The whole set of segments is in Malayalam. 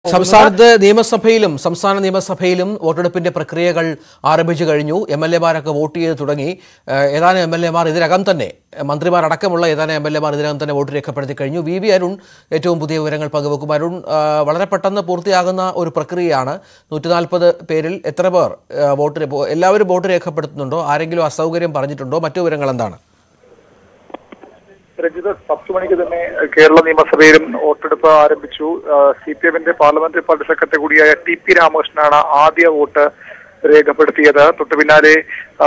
സംസ്ഥാനത്ത് നിയമസഭയിലും സംസ്ഥാന നിയമസഭയിലും വോട്ടെടുപ്പിന്റെ പ്രക്രിയകൾ ആരംഭിച്ചു കഴിഞ്ഞു എം എൽ എമാരൊക്കെ വോട്ട് ചെയ്ത് തുടങ്ങി ഏഹ് ഏതാനും എം എൽ എമാർ ഇതിനകം തന്നെ ഏഹ് മന്ത്രിമാരടക്കമുള്ള ഏതാനും എം എൽ എമാർ ഇതിനകം തന്നെ വോട്ട് രേഖപ്പെടുത്തി കഴിഞ്ഞു വി വി അരുൺ ഏറ്റവും പുതിയ വിവരങ്ങൾ പങ്കുവെക്കും അരുൺ ആഹ് വളരെ പെട്ടെന്ന് പൂർത്തിയാകുന്ന ഒരു പ്രക്രിയയാണ് നൂറ്റി നാൽപ്പത് പേരിൽ എത്ര പേർ ഏഹ് വോട്ട് രേ- എല്ലാവരും വോട്ട് രേഖപ്പെടുത്തുന്നുണ്ടോ ആരെങ്കിലും അസൗകര്യം പറഞ്ഞിട്ടുണ്ടോ മറ്റു വിവരങ്ങൾ എന്താണ് രഞ്ജിത് പത്ത് മണിക്ക് തന്നെ കേരള നിയമസഭയിലും വോട്ടെടുപ്പ് ആരംഭിച്ചു സി പി എമ്മിന്റെ പാർലമെന്ററി പാർട്ടി സെക്രട്ടറി കൂടിയായ ടി പി രാമകൃഷ്ണനാണ് ആദ്യ വോട്ട് രേഖപ്പെടുത്തിയത് തൊട്ടു പിന്നാലെ ആ,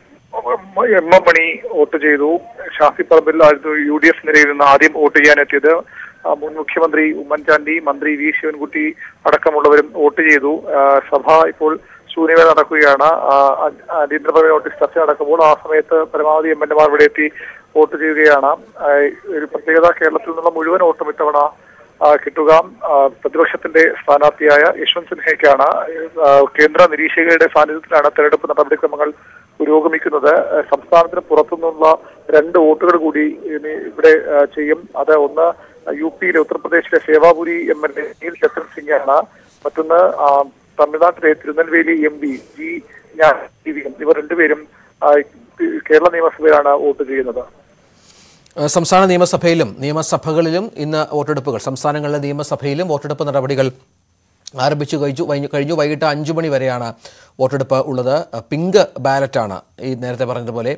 എം എം മണി വോട്ട് ചെയ്തു ഷാഫി പറമ്പിൽ ആയിരുന്നു യു ഡി എഫ് നിരയിൽ നിന്ന് ആദ്യം വോട്ട് ചെയ്യാനെത്തിയത് ആ, മുൻ മുഖ്യമന്ത്രി ഉമ്മൻചാണ്ടി മന്ത്രി വി ശിവൻകുട്ടി അടക്കമുള്ളവരും വോട്ട് ചെയ്തു ആ, സഭ ഇപ്പോൾ ശൂന്യത നടക്കുകയാണ് ആ, അ- അടിയന്തരപ്രമേയ നോട്ടീസ് ചർച്ച നടക്കുമ്പോൾ ആ സമയത്ത് പരമാവധി എം എൽ എമാർ ഇവിടെ എത്തി വോട്ട് ചെയ്യുകയാണ് ആ, ഒരു പ്രത്യേകത കേരളത്തിൽ നിന്നുള്ള മുഴുവൻ വോട്ടും ഇത്തവണ ആ, കിട്ടുക ആ, പ്രതിപക്ഷത്തിന്റെ സ്ഥാനാർത്ഥിയായ യശ്വന്ത് സിൻഹയ്ക്കാണ് ആ, കേന്ദ്ര നിരീക്ഷകരുടെ സാന്നിധ്യത്തിലാണ് തെരഞ്ഞെടുപ്പ് നടപടിക്രമങ്ങൾ പുരോഗമിക്കുന്നത് ആ, സംസ്ഥാനത്തിന് പുറത്തുനിന്നുള്ള രണ്ട് വോട്ടുകൾ കൂടി ഇനി ഇവിടെ ആ, ചെയ്യും അത് ഒന്ന് യു പിയിലെ ഉത്തർപ്രദേശിലെ Sewapuri M L A Neel Chandra Singh ആണ് മറ്റൊന്ന് ആ, തമിഴ്നാട്ടിലെ തിരുനെൽവേലി എം പി ജി ഞാൻ ഇവർ രണ്ടുപേരും ആ, കേരള നിയമസഭയിലാണ് വോട്ട് ചെയ്യുന്നത് ഏഹ് സംസ്ഥാന നിയമസഭയിലും നിയമസഭകളിലും ഇന്ന് വോട്ടെടുപ്പുകൾ സംസ്ഥാനങ്ങളിലെ നിയമസഭയിലും വോട്ടെടുപ്പ് നടപടികൾ ആരംഭിച്ചു കഴിഞ്ഞു വൈകി- കഴിഞ്ഞു വൈകിട്ട് അഞ്ചു മണി വരെയാണ് വോട്ടെടുപ്പ് ഉള്ളത് ഏഹ് പിങ്ക് ബാലറ്റാണ് ഈ നേരത്തെ പറഞ്ഞതുപോലെ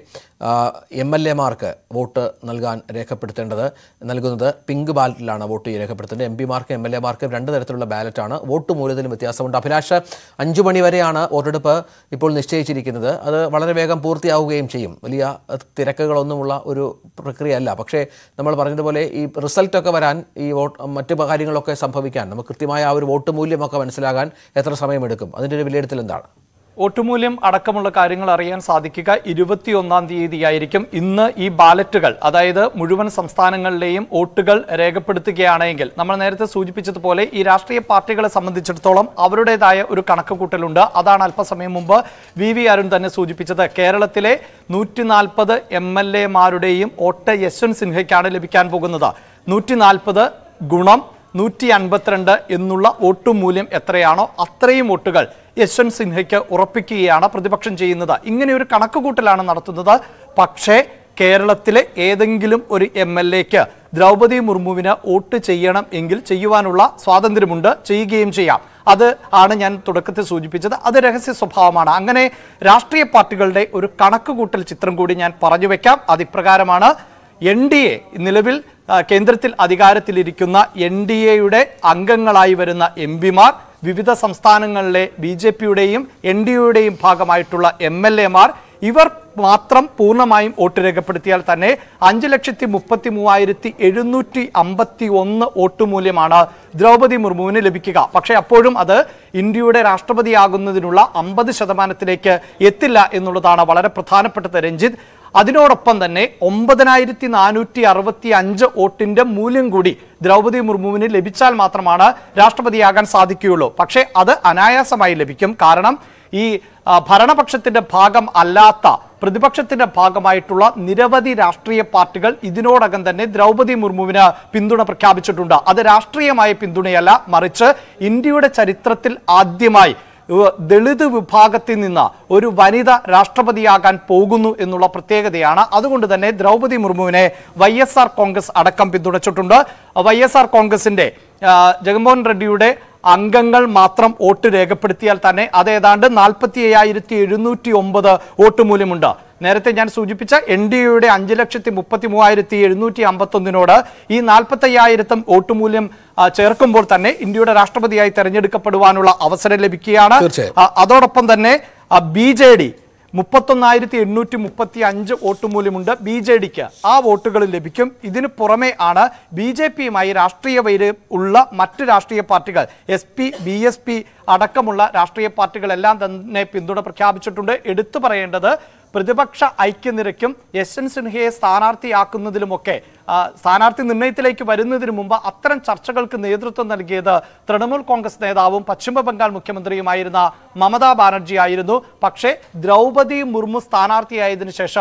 എം എൽ എമാർക്ക് വോട്ട് നൽകാൻ രേഖപ്പെടുത്തേണ്ടത് നൽകുന്നത് പിങ്ക് ബാലറ്റിലാണ് വോട്ട് രേഖപ്പെടുത്തേണ്ടത് എം പിമാർക്ക് എം എൽ എമാർക്ക് രണ്ട് തരത്തിലുള്ള ബാലറ്റാണ് വോട്ട് മൂല്യത്തിലും വ്യത്യാസമുണ്ട് അഭിലാഷ് അഞ്ചു മണി വരെയാണ് വോട്ടെടുപ്പ് ഇപ്പോൾ നിശ്ചയിച്ചിരിക്കുന്നത് അത് വളരെ വേഗം പൂർത്തിയാവുകയും ചെയ്യും വലിയ അഹ്, തിരക്കുകളൊന്നുമുള്ള ഒരു പ്രക്രിയയല്ല പക്ഷേ നമ്മൾ പറഞ്ഞതുപോലെ ഈ റിസൾട്ടൊക്കെ വരാൻ ഈ വോട്ട് മറ്റു കാര്യങ്ങളൊക്കെ സംഭവിക്കാൻ നമുക്ക് കൃത്യമായ ആ ഒരു വോട്ട് മൂല്യമൊക്കെ മനസ്സിലാകാൻ എത്ര സമയമെടുക്കും അതിൻ്റെ ഒരു വിലയിരുത്തൽ എന്താണ് വോട്ടുമൂല്യം അടക്കമുള്ള കാര്യങ്ങൾ അറിയാൻ സാധിക്കുക ഇരുപത്തിയൊന്നാം തീയതിയായിരിക്കും ഇന്ന് ഈ ബാലറ്റുകൾ അതായത് മുഴുവൻ സംസ്ഥാനങ്ങളിലെയും വോട്ടുകൾ രേഖപ്പെടുത്തുകയാണെങ്കിൽ നമ്മൾ നേരത്തെ സൂചിപ്പിച്ചതുപോലെ ഈ രാഷ്ട്രീയ പാർട്ടികളെ സംബന്ധിച്ചിടത്തോളം അവരുടേതായ ഒരു കണക്കുകൂട്ടലുണ്ട് അതാണ് അല്പസമയം മുമ്പ് വി വി അരുൺ തന്നെ സൂചിപ്പിച്ചത് കേരളത്തിലെ നൂറ്റി നാൽപ്പത് എം എൽ എമാരുടെയും വോട്ട് യശ്വന്ത് സിൻഹയ്ക്കാണ് ലഭിക്കാൻ പോകുന്നത് നൂറ്റി നാൽപ്പത് ഗുണം നൂറ്റി അൻപത്തിരണ്ട് എന്നുള്ള വോട്ട് മൂല്യം എത്രയാണോ അത്രയും വോട്ടുകൾ യശ്വന്ത് സിൻഹയ്ക്ക് ഉറപ്പിക്കുകയാണ് പ്രതിപക്ഷം ചെയ്യുന്നത് ഇങ്ങനെ ഒരു കണക്കുകൂട്ടലാണ് നടത്തുന്നത് പക്ഷേ കേരളത്തിലെ ഏതെങ്കിലും ഒരു എം എൽ എക്ക് ദ്രൗപദി മുർമുവിന് വോട്ട് ചെയ്യണം എങ്കിൽ ചെയ്യുവാനുള്ള സ്വാതന്ത്ര്യമുണ്ട് ചെയ്യുകയും ചെയ്യാം അത് ആണ് ഞാൻ തുടക്കത്തിൽ സൂചിപ്പിച്ചത് അത് രഹസ്യ സ്വഭാവമാണ് അങ്ങനെ രാഷ്ട്രീയ പാർട്ടികളുടെ ഒരു കണക്കുകൂട്ടൽ ചിത്രം കൂടി ഞാൻ പറഞ്ഞു വെക്കാം അത് ഇപ്രകാരമാണ് എൻ ഡി എ നിലവിൽ ആ, കേന്ദ്രത്തിൽ അധികാരത്തിലിരിക്കുന്ന എൻ ഡി എയുടെ അംഗങ്ങളായി വരുന്ന എം പിമാർ വിവിധ സംസ്ഥാനങ്ങളിലെ ബി ജെ പിയുടെയും എൻ ഡി എയുടെയും ഭാഗമായിട്ടുള്ള എം എൽ എമാർ ഇവർ മാത്രം പൂർണ്ണമായും വോട്ട് രേഖപ്പെടുത്തിയാൽ തന്നെ അഞ്ച് ലക്ഷത്തി മുപ്പത്തി മൂവായിരത്തി എഴുന്നൂറ്റി അമ്പത്തി ഒന്ന് വോട്ട് മൂല്യമാണ് ദ്രൗപദി മുർമുവിന് ലഭിക്കുക പക്ഷേ അപ്പോഴും അത് ഇന്ത്യയുടെ രാഷ്ട്രപതിയാകുന്നതിനുള്ള അമ്പത് ശതമാനത്തിലേക്ക് എത്തില്ല എന്നുള്ളതാണ് വളരെ പ്രധാനപ്പെട്ടത് രഞ്ജിത്ത് അതിനോടൊപ്പം തന്നെ ഒമ്പതിനായിരത്തി നാനൂറ്റി അറുപത്തി അഞ്ച് വോട്ടിന്റെ മൂല്യം കൂടി ദ്രൗപദി മുർമുവിന് ലഭിച്ചാൽ മാത്രമാണ് രാഷ്ട്രപതിയാകാൻ സാധിക്കുകയുള്ളൂ പക്ഷേ അത് അനായാസമായി ലഭിക്കും കാരണം ഈ ആ, ഭരണപക്ഷത്തിന്റെ ഭാഗം അല്ലാത്ത പ്രതിപക്ഷത്തിന്റെ ഭാഗമായിട്ടുള്ള നിരവധി രാഷ്ട്രീയ പാർട്ടികൾ ഇതിനോടകം തന്നെ ദ്രൗപദി മുർമുവിന് പിന്തുണ പ്രഖ്യാപിച്ചിട്ടുണ്ട് അത് രാഷ്ട്രീയമായ പിന്തുണയല്ല മറിച്ച് ഇന്ത്യയുടെ ചരിത്രത്തിൽ ആദ്യമായി ഉവ്വ് ദളിത് വിഭാഗത്തിൽ നിന്ന് ഒരു വനിത രാഷ്ട്രപതിയാകാൻ പോകുന്നു എന്നുള്ള പ്രത്യേകതയാണ് അതുകൊണ്ട് തന്നെ ദ്രൗപദി മുർമുവിനെ വൈ എസ് ആർ കോൺഗ്രസ് അടക്കം പിന്തുണച്ചിട്ടുണ്ട് വൈ എസ് ആർ കോൺഗ്രസിന്റെ ആ, ജഗൻമോഹൻ റെഡ്ഡിയുടെ അംഗങ്ങൾ മാത്രം വോട്ട് രേഖപ്പെടുത്തിയാൽ തന്നെ അത് ഏതാണ്ട് നാൽപ്പത്തി അയ്യായിരത്തി എഴുന്നൂറ്റി ഒമ്പത് വോട്ട് മൂല്യമുണ്ട് നേരത്തെ ഞാൻ സൂചിപ്പിച്ച എൻ ഡി എയുടെ അഞ്ച് ലക്ഷത്തി മുപ്പത്തി മൂവായിരത്തി എഴുന്നൂറ്റി അമ്പത്തൊന്നിനോട് ഈ നാൽപ്പത്തി അയ്യായിരത്തും വോട്ട് മൂല്യം ആ, ചേർക്കുമ്പോൾ തന്നെ ഇന്ത്യയുടെ രാഷ്ട്രപതിയായി തെരഞ്ഞെടുക്കപ്പെടുവാനുള്ള അവസരം ലഭിക്കുകയാണ് തീർച്ചയായും. ആ, അതോടൊപ്പം തന്നെ ബി ജെ ഡി മുപ്പത്തൊന്നായിരത്തി എണ്ണൂറ്റി മുപ്പത്തി അഞ്ച് വോട്ട് മൂല്യമുണ്ട് ബി ജെ ഡിക്ക് ആ വോട്ടുകൾ ലഭിക്കും ഇതിന് പുറമെ ആണ് ബി ജെ പിയുമായി രാഷ്ട്രീയ വൈര് ഉള്ള മറ്റ് രാഷ്ട്രീയ പാർട്ടികൾ S P B S P അടക്കമുള്ള രാഷ്ട്രീയ പാർട്ടികളെല്ലാം തന്നെ പിന്തുണ പ്രഖ്യാപിച്ചിട്ടുണ്ട് എടുത്തു പറയേണ്ടത് പ്രതിപക്ഷ ഐക്യനിരക്കും യശ്വന്ത് സിൻഹയെ സ്ഥാനാർത്ഥിയാക്കുന്നതിലുമൊക്കെ ആ, സ്ഥാനാർത്ഥി നിർണയത്തിലേക്ക് വരുന്നതിന് മുമ്പ് അത്തരം ചർച്ചകൾക്ക് നേതൃത്വം നൽകിയത് തൃണമൂൽ കോൺഗ്രസ് നേതാവും പശ്ചിമ ബംഗാൾ മുഖ്യമന്ത്രിയുമായിരുന്ന മമതാ ബാനർജി ആയിരുന്നു പക്ഷേ ദ്രൗപദി മുർമു സ്ഥാനാർത്ഥിയായതിനു ശേഷം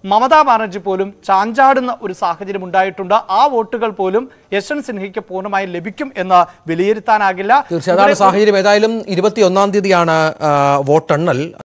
മമതാ ബാനർജി പോലും ചാഞ്ചാടുന്ന ഒരു സാഹചര്യം ഉണ്ടായിട്ടുണ്ട് ആ വോട്ടുകൾ പോലും യശ്വന്ത് സിൻഹയ്ക്ക് പൂർണ്ണമായും ലഭിക്കും എന്ന് വിലയിരുത്താനാകില്ല തീർച്ചയായും അതാണ് സാഹചര്യം ഏതായാലും ഇരുപത്തി ഒന്നാം തീയതിയാണ് ആ, വോട്ടെണ്ണൽ